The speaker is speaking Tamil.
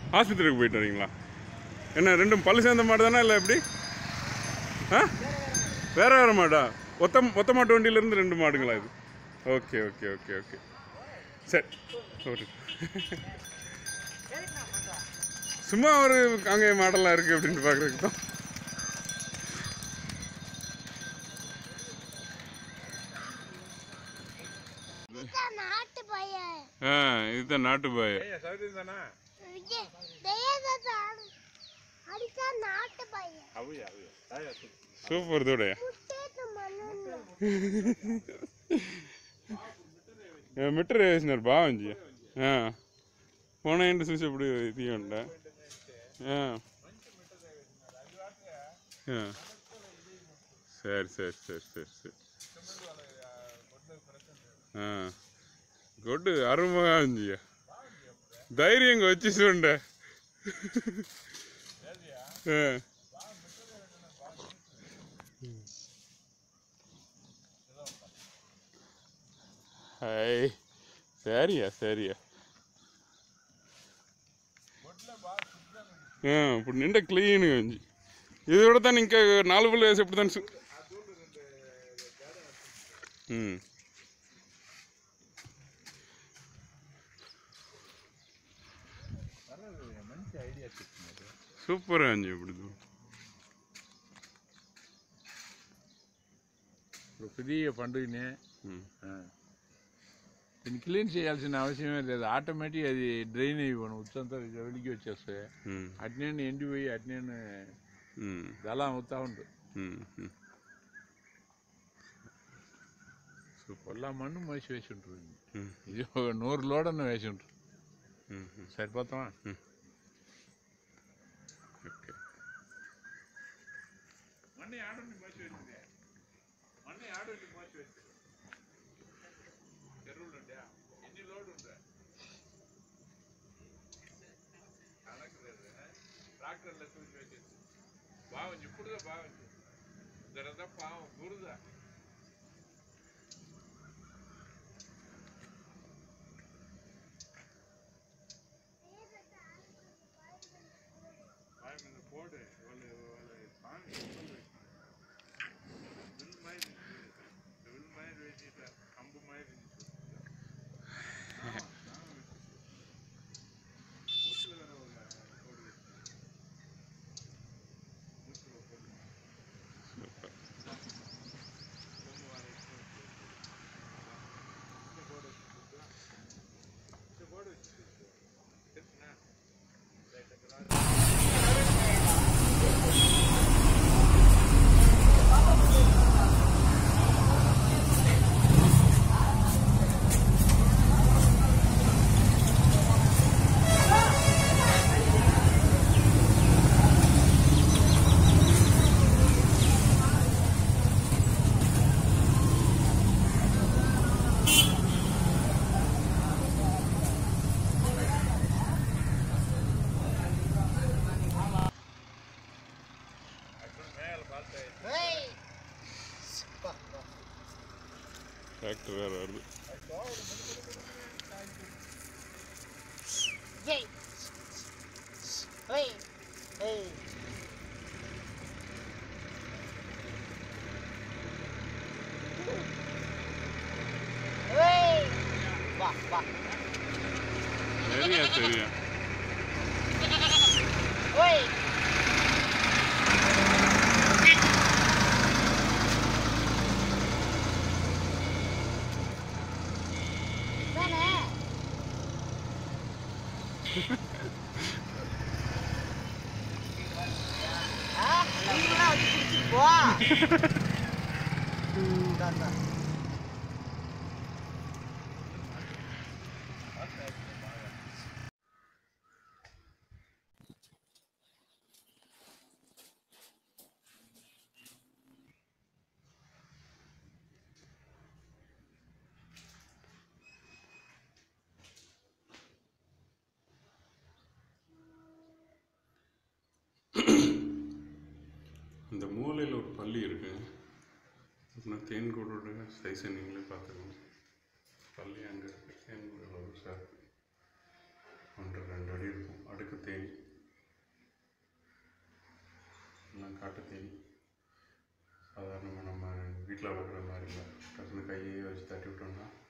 ஆஸ்பத்திரிக்கு போயிட்டு வரீங்களா என்ன ரெண்டும் பல்லு சேர்ந்த மாடு தானே இல்லை எப்படி ஆ வேற வேற மாடா ஒத்த ஒத்த மாட்டு வண்டியிலேருந்து ரெண்டு மாடுங்களா இது ஓகே ஓகே ஓகே ஓகே சரி ஒரு சும்மா ஒரு அங்கே மாடலாக இருக்குது அப்படின்ட்டு பார்க்குறதுக்கு தான் இதுதான் நாட்டு பையன் ஆ இதுதான் நாட்டு பாய் சௌகரியம் தானே விஜய், தெய்வத்தை அடி- அடிச்சா நாட்டு பையன் அவையா அவையா தாயா சூப்பர் சூப்பர் தோடைய முட்டேத்து மண்ணுன்னு మిట్టర్ వేసినారు బాగుంది పోనా ఏంటి చూసి ఇప్పుడు తీయండి సరే సరే సరే సరే సరే గొడ్డు అరుమగా ఉంది ధైర్యంగా వచ్చేసి ఉండే హాయ్ సరియా సరియా ఆ, ఇప్పుడు నిండా క్లీన్గా ఉంది ఇది కూడా దాన్ని ఇంకా నాలుగు పుల్లు వేసి ఎప్పుడు దాన్ని సు- ఉమ్. మంచి ఐడియా చెప్తున్నారు సూపర్ అని ఇప్పుడు ఇది. ఇప్పుడు పెద్ద పండుగనే ఉమ్. దీన్ని క్లీన్ చేయాల్సిన అవసరమే లేదు ఆటోమేటిక్ అది డ్రైన్ అయిపోను ఉచ్చంతా వెలిగి వచ్చేస్తాయి ఉమ్. అట్నే ఎండిపోయి అట్నే ఉమ్. దళం అవుతా ఉంటుంది ఉమ్. ఉమ్. పొల్ల మన్ను మోసి వేసి ఉంటుంది ఉమ్. ఇది ఒక నూరు లోడన్న వేసి ఉంటుంది ఉమ్. ఉమ్. సరిపోతామా ఓకే మన్ని ఆడండి మోసి వేసింది మన్ని ఆడండి మోసి వేసింది చెరువులు ఉండే ఎన్ని లోడ్ ఉండే ట్రాక్టర్లో చూసి వేసేసి బాగుంది ఇప్పుడుదా బాగుంది ఇద్దరంతా పాము బురద బావి మీద పోడే వాళ్ళ వాళ్ళ సాంగ్ విల్ మైర్ విల్ మైర్ వేసి కంబు మైర్ ట్రాక్టర్ వేరే வருது ஜெய் ஓய் ஏய் ஓய் வா வா சரியா சரியா ஓய் தானே ஆ நீங்களா வச்சு குடிச்சிட்டு போ ம், தான், தான். இந்த மூலையில் ஒரு பள்ளி இருக்கு நான் தேன்கூடோட சைஸை நீங்களே பார்த்துக்கோங்க பள்ளி அங்கே இருக்கு தேன்கூட சார் ஒன்றரை ரெண்டு அடி இருக்கும் அடுக்கு தேனி எல்லாம் காட்டு தேனி சாதாரணமாக நம்ம வீட்டில் வளர்க்குற மாதிரி இல்லை டக்குனு கையே வச்சு தட்டி விட்டோம்னா